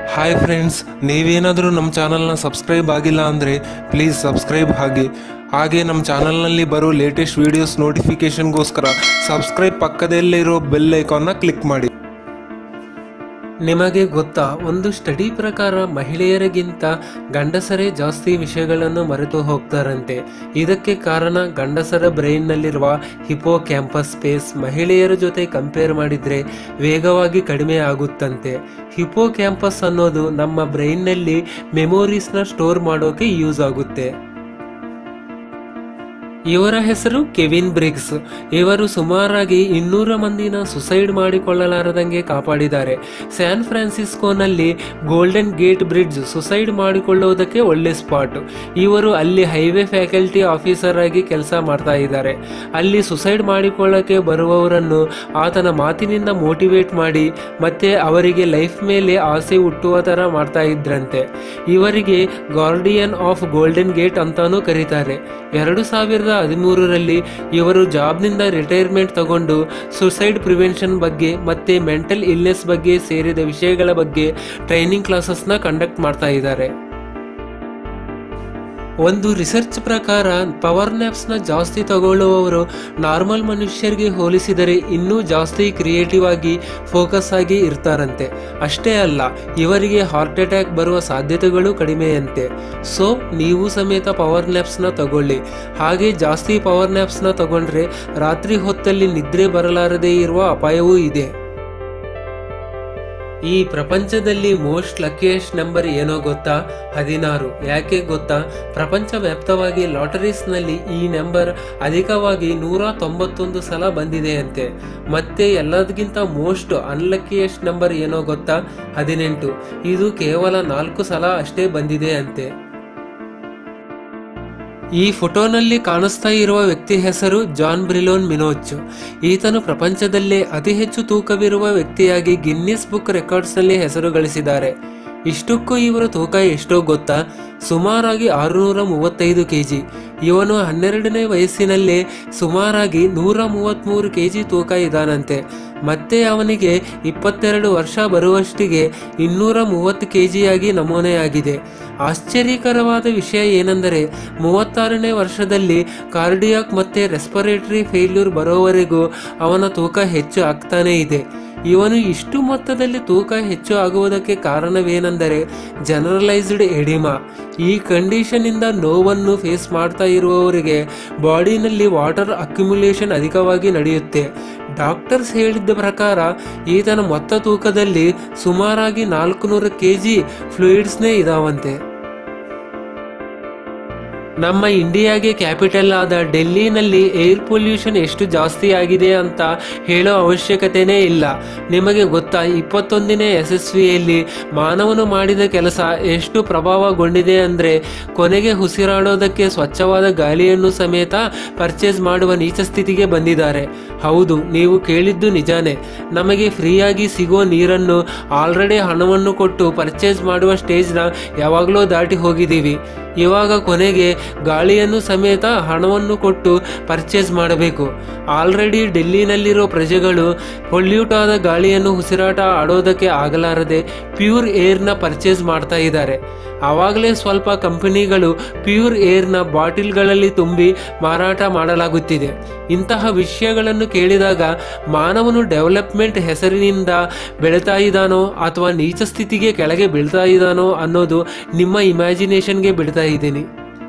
hi friends ನೀವೇನಾದರೂ ನಮ್ಮ ಚಾನಲ್ನ ಸಬ್ಸ್ಕ್ರೈಬ್ ಆಗಿಲ್ಲ ಅಂದರೆ ಪ್ಲೀಸ್ ಸಬ್ಸ್ಕ್ರೈಬ್ ಆಗಿ ಹಾಗೆ ನಮ್ಮ ಚಾನಲ್ನಲ್ಲಿ ಬರೋ ಲೇಟೆಸ್ಟ್ ವೀಡಿಯೋಸ್ ನೋಟಿಫಿಕೇಷನ್ಗೋಸ್ಕರ ಸಬ್ಸ್ಕ್ರೈಬ್ ಪಕ್ಕದಲ್ಲಿರೋ ಬೆಲ್ ಐಕಾನ್ನ ಕ್ಲಿಕ್ ಮಾಡಿ ನಿಮಗೆ ಗೊತ್ತಾ ಒಂದು ಸ್ಟಡಿ ಪ್ರಕಾರ ಮಹಿಳೆಯರಿಗಿಂತ ಗಂಡಸರೇ ಜಾಸ್ತಿ ವಿಷಯಗಳನ್ನು ಮರೆತು ಹೋಗ್ತಾರಂತೆ ಇದಕ್ಕೆ ಕಾರಣ ಗಂಡಸರ ಬ್ರೈನ್ನಲ್ಲಿರುವ ಹಿಪೋ ಕ್ಯಾಂಪಸ್ ಸ್ಪೇಸ್ ಮಹಿಳೆಯರ ಜೊತೆ ಕಂಪೇರ್ ಮಾಡಿದ್ರೆ ವೇಗವಾಗಿ ಕಡಿಮೆ ಆಗುತ್ತಂತೆ ಹಿಪೋ ಕ್ಯಾಂಪಸ್ ಅನ್ನೋದು ನಮ್ಮ ಬ್ರೈನ್ನಲ್ಲಿ ಮೆಮೊರೀಸ್ನ ಸ್ಟೋರ್ ಮಾಡೋಕೆ ಯೂಸ್ ಆಗುತ್ತೆ ಇವರ ಹೆಸರು ಕೆವಿನ್ ಬ್ರಿಗ್ಸ್ ಇವರು ಸುಮಾರಾಗಿ ಇನ್ನೂರ ಮಂದಿನ ಸುಸೈಡ್ ಮಾಡಿಕೊಳ್ಳಲಾರದಂಗೆ ಕಾಪಾಡಿದ್ದಾರೆ ಸ್ಯಾನ್ ಫ್ರಾನ್ಸಿಸ್ಕೋನಲ್ಲಿ ಗೋಲ್ಡನ್ ಗೇಟ್ ಬ್ರಿಡ್ಜ್ ಸುಸೈಡ್ ಮಾಡಿಕೊಳ್ಳುವುದಕ್ಕೆ ಒಳ್ಳೆ ಸ್ಪಾಟ್ ಇವರು ಅಲ್ಲಿ ಹೈವೇ ಫ್ಯಾಕಲ್ಟಿ ಆಫೀಸರ್ ಆಗಿ ಕೆಲಸ ಮಾಡ್ತಾ ಇದ್ದಾರೆ ಅಲ್ಲಿ ಸುಸೈಡ್ ಮಾಡಿಕೊಳ್ಳಕ್ಕೆ ಬರುವವರನ್ನು ಆತನ ಮಾತಿನಿಂದ ಮೋಟಿವೇಟ್ ಮಾಡಿ ಮತ್ತೆ ಅವರಿಗೆ ಲೈಫ್ ಮೇಲೆ ಆಸೆ ಹುಟ್ಟುವ ಥರ ಮಾಡ್ತಾ ಇದ್ರಂತೆ ಇವರಿಗೆ ಗಾರ್ಡಿಯನ್ ಆಫ್ ಗೋಲ್ಡನ್ ಗೇಟ್ ಅಂತಾನೂ ಕರೀತಾರೆ ಎರಡು ಸಾವಿರದ ಹದಿಮೂರರಲ್ಲಿ ಇವರು ಜಾಬ್ನಿಂದ ರಿಟೈರ್ಮೆಂಟ್ ತಗೊಂಡು ಸುಸೈಡ್ ಪ್ರಿವೆನ್ಷನ್ ಬಗ್ಗೆ ಮತ್ತೆ ಮೆಂಟಲ್ ಇಲ್ನೆಸ್ ಬಗ್ಗೆ ಸೇರಿದ ವಿಷಯಗಳ ಬಗ್ಗೆ ಟ್ರೈನಿಂಗ್ ಕ್ಲಾಸಸ್ನ ಕಂಡಕ್ಟ್ ಮಾಡ್ತಾ ಇದ್ದಾರೆ ಒಂದು ರಿಸರ್ಚ್ ಪ್ರಕಾರ ಪವರ್ ನ್ಯಾಪ್ಸ್ನ ಜಾಸ್ತಿ ತಗೊಳ್ಳುವವರು ನಾರ್ಮಲ್ ಮನುಷ್ಯರಿಗೆ ಹೋಲಿಸಿದರೆ ಇನ್ನೂ ಜಾಸ್ತಿ ಕ್ರಿಯೇಟಿವ್ ಆಗಿ ಫೋಕಸ್ ಆಗಿ ಇರ್ತಾರಂತೆ ಅಷ್ಟೇ ಅಲ್ಲ ಇವರಿಗೆ ಹಾರ್ಟ್ ಅಟ್ಯಾಕ್ ಬರುವ ಸಾಧ್ಯತೆಗಳು ಕಡಿಮೆಯಂತೆ ಸೊ ನೀವು ಸಮೇತ ಪವರ್ ನ್ಯಾಪ್ಸ್ನ ತಗೊಳ್ಳಿ ಹಾಗೆ ಜಾಸ್ತಿ ಪವರ್ ನ್ಯಾಪ್ಸ್ನ ತಗೊಂಡ್ರೆ ರಾತ್ರಿ ಹೊತ್ತಲ್ಲಿ ನಿದ್ರೆ ಬರಲಾರದೇ ಇರುವ ಅಪಾಯವೂ ಇದೆ ಈ ಪ್ರಪಂಚದಲ್ಲಿ ಮೋಸ್ಟ್ ಲಕ್ಕಿಯೆಸ್ಟ್ ನಂಬರ್ ಏನೋ ಗೊತ್ತಾ ಹದಿನಾರು ಯಾಕೆ ಗೊತ್ತಾ ಪ್ರಪಂಚ ವ್ಯಾಪ್ತವಾಗಿ ಲಾಟರೀಸ್ನಲ್ಲಿ ಈ ನಂಬರ್ ಅಧಿಕವಾಗಿ ನೂರ ತೊಂಬತ್ತೊಂದು ಸಲ ಬಂದಿದೆಯಂತೆ ಮತ್ತೆ ಎಲ್ಲದಕ್ಕಿಂತ ಮೋಸ್ಟ್ ಅನ್ಲಕ್ಕಿಯೆಸ್ಟ್ ನಂಬರ್ ಏನೋ ಗೊತ್ತಾ ಹದಿನೆಂಟು ಇದು ಕೇವಲ ನಾಲ್ಕು ಸಲ ಅಷ್ಟೇ ಬಂದಿದೆ ಅಂತೆ ಈ ಫೋಟೋನಲ್ಲಿ ಕಾಣಿಸ್ತಾ ಇರುವ ವ್ಯಕ್ತಿ ಹೆಸರು ಜಾನ್ ಬ್ರಿಲೋನ್ ಮಿನೋಚ್ ಈತನು ಪ್ರಪಂಚದಲ್ಲೇ ಅತಿ ಹೆಚ್ಚು ತೂಕವಿರುವ ವ್ಯಕ್ತಿಯಾಗಿ ಗಿನ್ನಿಸ್ ಬುಕ್ ರೆಕಾರ್ಡ್ಸ್ನಲ್ಲಿ ಹೆಸರು ಗಳಿಸಿದ್ದಾರೆ ಇಷ್ಟಕ್ಕೂ ಇವರ ತೂಕ ಎಷ್ಟೋ ಗೊತ್ತಾ ಸುಮಾರಾಗಿ ಆರುನೂರ ಮೂವತ್ತೈದು ಕೆಜಿ ಇವನು ಹನ್ನೆರಡನೇ ವಯಸ್ಸಿನಲ್ಲೇ ಸುಮಾರಾಗಿ ನೂರ ಮೂವತ್ತ್ಮೂರು ಕೆಜಿ ತೂಕ ಇದಾನಂತೆ ಮತ್ತೆ ಅವನಿಗೆ ಇಪ್ಪತ್ತೆರಡು ವರ್ಷ ಬರುವಷ್ಟಿಗೆ ಇನ್ನೂರ ಮೂವತ್ತು ಕೆಜಿಯಾಗಿ ನಮೂನೆಯಾಗಿದೆ ಆಶ್ಚರ್ಯಕರವಾದ ವಿಷಯ ಏನೆಂದರೆ ಮೂವತ್ತಾರನೇ ವರ್ಷದಲ್ಲಿ ಕಾರ್ಡಿಯಾಕ್ ಮತ್ತೆ ರೆಸ್ಪಿರೇಟರಿ ಫೇಲ್ಯೂರ್ ಬರೋವರೆಗೂ ಅವನ ತೂಕ ಹೆಚ್ಚು ಆಗ್ತಾನೇ ಇದೆ ಇವನು ಇಷ್ಟು ಮೊತ್ತದಲ್ಲಿ ತೂಕ ಹೆಚ್ಚು ಆಗುವುದಕ್ಕೆ ಕಾರಣವೇನೆಂದರೆ ಜನರಲೈಸ್ಡ್ ಎಡಿಮಾ ಈ ಕಂಡೀಷನ್ ಇಂದ ನೋವನ್ನು ಫೇಸ್ ಮಾಡ್ತಾ ಇರುವವರಿಗೆ ಬಾಡಿನಲ್ಲಿ ವಾಟರ್ ಅಕ್ಯುಮುಲೇಷನ್ ಅಧಿಕವಾಗಿ ನಡೆಯುತ್ತೆ ಡಾಕ್ಟರ್ಸ್ ಹೇಳಿದ್ದ ಪ್ರಕಾರ ಈತನ ಮೊತ್ತ ತೂಕದಲ್ಲಿ ಸುಮಾರಾಗಿ ನಾಲ್ಕು ನೂರು ಕೆ ಜಿ ಫ್ಲೂಯಿಡ್ಸ್ನೇ ಇದಾವಂತೆ ನಮ್ಮ ಇಂಡಿಯಾಗೆ ಕ್ಯಾಪಿಟಲ್ ಆದ ಡೆಲ್ಲಿನಲ್ಲಿ ಏರ್ ಪೊಲ್ಯೂಷನ್ ಎಷ್ಟು ಜಾಸ್ತಿ ಆಗಿದೆ ಅಂತ ಹೇಳೋ ಅವಶ್ಯಕತೆನೇ ಇಲ್ಲ ನಿಮಗೆ ಗೊತ್ತಾ ಇಪ್ಪತ್ತೊಂದನೇ ಯಶಸ್ವಿಯಲ್ಲಿ ಮಾನವನು ಮಾಡಿದ ಕೆಲಸ ಎಷ್ಟು ಪ್ರಭಾವಗೊಂಡಿದೆ ಅಂದರೆ ಕೊನೆಗೆ ಉಸಿರಾಡೋದಕ್ಕೆ ಸ್ವಚ್ಛವಾದ ಗಾಳಿಯನ್ನು ಸಮೇತ ಪರ್ಚೇಸ್ ಮಾಡುವ ನೀಚ ಸ್ಥಿತಿಗೆ ಬಂದಿದ್ದಾರೆ ಹೌದು ನೀವು ಕೇಳಿದ್ದು ನಿಜಾನೇ ನಮಗೆ ಫ್ರೀಯಾಗಿ ಸಿಗೋ ನೀರನ್ನು ಆಲ್ರೆಡಿ ಹಣವನ್ನು ಕೊಟ್ಟು ಪರ್ಚೇಸ್ ಮಾಡುವ ಸ್ಟೇಜ್ನ ಯಾವಾಗಲೂ ದಾಟಿ ಹೋಗಿದ್ದೀವಿ ಇವಾಗ ಕೊನೆಗೆ ಗಾಳಿಯನ್ನು ಸಮೇತ ಹಣವನ್ನು ಕೊಟ್ಟು ಪರ್ಚೇಸ್ ಮಾಡಬೇಕು ಆಲ್ರೆಡಿ ಡೆಲ್ಲಿನಲ್ಲಿರೋ ಪ್ರಜೆಗಳು ಪೊಲ್ಯೂಟ್ ಆದ ಗಾಳಿಯನ್ನು ಉಸಿರಾಟ ಆಡೋದಕ್ಕೆ ಆಗಲಾರದೆ ಪ್ಯೂರ್ ಏರ್ನ ಪರ್ಚೇಸ್ ಮಾಡ್ತಾ ಇದ್ದಾರೆ ಆವಾಗಲೇ ಸ್ವಲ್ಪ ಕಂಪನಿಗಳು ಪ್ಯೂರ್ ಏರ್ನ ಬಾಟಿಲ್ಗಳಲ್ಲಿ ತುಂಬಿ ಮಾರಾಟ ಮಾಡಲಾಗುತ್ತಿದೆ ಇಂತಹ ವಿಷಯಗಳನ್ನು ಕೇಳಿದಾಗ ಮಾನವನು ಡೆವಲಪ್ಮೆಂಟ್ ಹೆಸರಿನಿಂದ ಬೆಳೀತಾ ಇದ್ದಾನೋ ಅಥವಾ ನೀಚ ಸ್ಥಿತಿಗೆ ಕೆಳಗೆ ಬೀಳ್ತಾ ಇದ್ದಾನೋ ಅನ್ನೋದು ನಿಮ್ಮ ಇಮ್ಯಾಜಿನೇಷನ್ಗೆ ಬಿಡ್ತಾ ಇದ್ದೀನಿ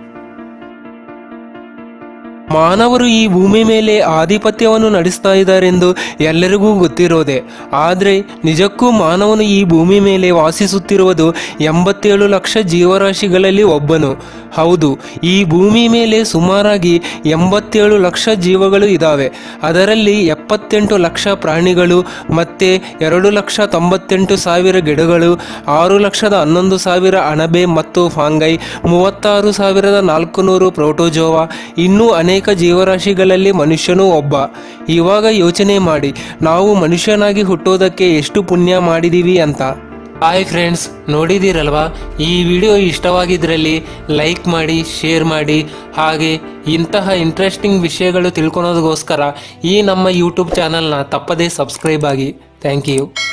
ಮಾನವರು ಈ ಭೂಮಿ ಮೇಲೆ ಆಧಿಪತ್ಯವನ್ನು ನಡೆಸ್ತಾ ಇದ್ದಾರೆಂದು ಎಲ್ಲರಿಗೂ ಗೊತ್ತಿರೋದೆ ಆದರೆ ನಿಜಕ್ಕೂ ಮಾನವನು ಈ ಭೂಮಿ ಮೇಲೆ ವಾಸಿಸುತ್ತಿರುವುದು ಎಂಬತ್ತೇಳು ಲಕ್ಷ ಜೀವರಾಶಿಗಳಲ್ಲಿ ಒಬ್ಬನು ಹೌದು ಈ ಭೂಮಿ ಮೇಲೆ ಸುಮಾರಾಗಿ ಎಂಬತ್ತೇಳು ಲಕ್ಷ ಜೀವಗಳು ಇದ್ದಾವೆ ಅದರಲ್ಲಿ ಎಪ್ಪತ್ತೆಂಟು ಲಕ್ಷ ಪ್ರಾಣಿಗಳು ಮತ್ತೆ ಎರಡು ಲಕ್ಷ ತೊಂಬತ್ತೆಂಟು ಸಾವಿರ ಗಿಡಗಳು ಆರು ಲಕ್ಷದ ಹನ್ನೊಂದು ಸಾವಿರ ಅಣಬೆ ಮತ್ತು ಫಾಂಗೈ ಮೂವತ್ತಾರು ಸಾವಿರದ ನಾಲ್ಕು ನೂರು ಪ್ರೋಟೋಜೋವಾ ಇನ್ನೂ ಅನೇಕ ಜೀವರಾಶಿಗಳಲ್ಲಿ ಮನುಷ್ಯನೂ ಒಬ್ಬ ಇವಾಗ ಯೋಚನೆ ಮಾಡಿ ನಾವು ಮನುಷ್ಯನಾಗಿ ಹುಟ್ಟೋದಕ್ಕೆ ಎಷ್ಟು ಪುಣ್ಯ ಮಾಡಿದೀವಿ ಅಂತ ಹಾಯ್ ಫ್ರೆಂಡ್ಸ್ ನೋಡಿದ್ದೀರಲ್ವಾ ಈ ವಿಡಿಯೋ ಇಷ್ಟವಾಗಿದ್ರಲ್ಲಿ ಲೈಕ್ ಮಾಡಿ ಶೇರ್ ಮಾಡಿ ಹಾಗೆ ಇಂತಹ ಇಂಟ್ರೆಸ್ಟಿಂಗ್ ವಿಷಯಗಳು ತಿಳ್ಕೊಳೋದಕ್ಕೋಸ್ಕರ ಈ ನಮ್ಮ ಯೂಟ್ಯೂಬ್ ಚಾನಲ್ನ ತಪ್ಪದೇ ಸಬ್ಸ್ಕ್ರೈಬ್ ಆಗಿ ಥ್ಯಾಂಕ್ ಯು